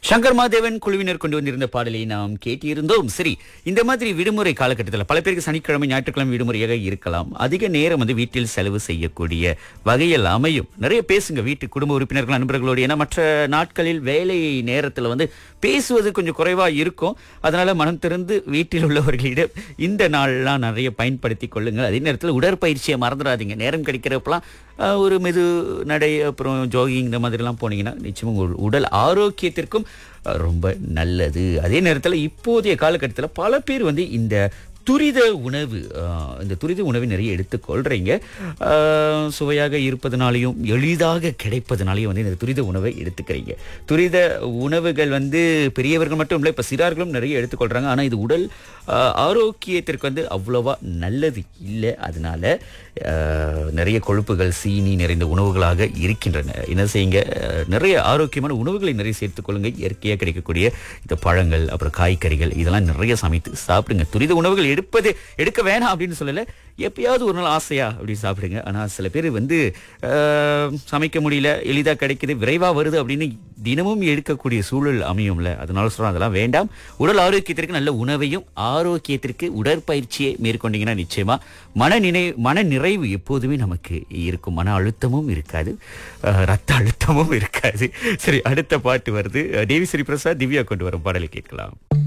சங்கர் மாதேவன் குழுவினர் கொண்டு வந்திருந்த பாடலை நாம் கேட்டிருந்தோம் சரி இந்த மாதிரி விடுமுறை காலகட்டத்தில் பல பேருக்கு சனிக்கிழமை ஞாயிற்றுக்கிழமை விடுமுறையாக இருக்கலாம் அதிக நேரம் வந்து வீட்டில் செலவு செய்யக்கூடிய வகையில் அமையும் நிறைய பேசுங்க வீட்டு குடும்ப உறுப்பினர்கள் நண்பர்களோடு ஏன்னா மற்ற நாட்களில் வேலை நேரத்தில் வந்து பேசுவது கொஞ்சம் குறைவா இருக்கும் அதனால மனம் திறந்து வீட்டில் உள்ளவர்களிடம் இந்த நாள்லாம் நிறைய பயன்படுத்தி கொள்ளுங்கள் அதே நேரத்தில் உடற்பயிற்சியை மறந்துடாதீங்க நேரம் கிடைக்கிறப்பெல்லாம் அஹ், ஒரு மெது நடை அப்புறம் ஜாகிங் இந்த மாதிரிலாம் போனீங்கன்னா நிச்சயமாக உங்கள் உடல் ஆரோக்கியத்திற்கும் அஹ், ரொம்ப நல்லது அதே நேரத்தில் இப்போதைய காலகட்டத்தில் பல பேர் வந்து இந்த துரித உணவு அஹ், இந்த துரித உணவை நிறைய எடுத்துக்கொள்றீங்க அஹ், சுவையாக இருப்பதனாலையும் எளிதாக கிடைப்பதனாலையும் வந்து இந்த துரித உணவை எடுத்துக்கிறீங்க துரித உணவுகள் வந்து பெரியவர்கள் மட்டும் இல்லை இப்போ சிறார்களும் நிறைய எடுத்துக்கொள்றாங்க ஆனால் இது உடல் அஹ், ஆரோக்கியத்திற்கு வந்து அவ்வளவா நல்லது இல்லை அதனால அஹ், நிறைய கொழுப்புகள் சீனி நிறைந்த உணவுகளாக இருக்கின்றன என்ன செய்யுங்க அஹ், நிறைய ஆரோக்கியமான உணவுகளை நிறைய சேர்த்துக்கொள்ளுங்க இயற்கையாக கிடைக்கக்கூடிய இந்த பழங்கள் அப்புறம் காய்கறிகள் இதெல்லாம் நிறைய சமைத்து சாப்பிடுங்க துரித உணவுகள் எடுப்பது எடுக்க வேணாம் அப்படின்னு சொல்லலை எப்பயாவது ஒரு நாள் ஆசையா அப்படி சாப்பிடுங்க ஆனால் சில பேர் வந்து அஹ், சமைக்க முடியல எளிதாக கிடைக்குது விரைவாக வருது அப்படின்னு தினமும் எடுக்கக்கூடிய சூழல் அமையும்ல அதனால சொல்கிறோம் அதெல்லாம் வேண்டாம் உடல் ஆரோக்கியத்திற்கு நல்ல உணவையும் ஆரோக்கியத்திற்கு உடற்பயிற்சியை மேற்கொண்டீங்கன்னா நிச்சயமா மன நினை மன நிறைவு எப்போதுமே நமக்கு இருக்கும் மன அழுத்தமும் இருக்காது அஹ், ரத்த அழுத்தமும் இருக்காது சரி அடுத்த பாட்டு வருது தேவி ஸ்ரீ பிரசாத் திவ்யா கொண்டு வரும் பாடலை கேட்கலாம்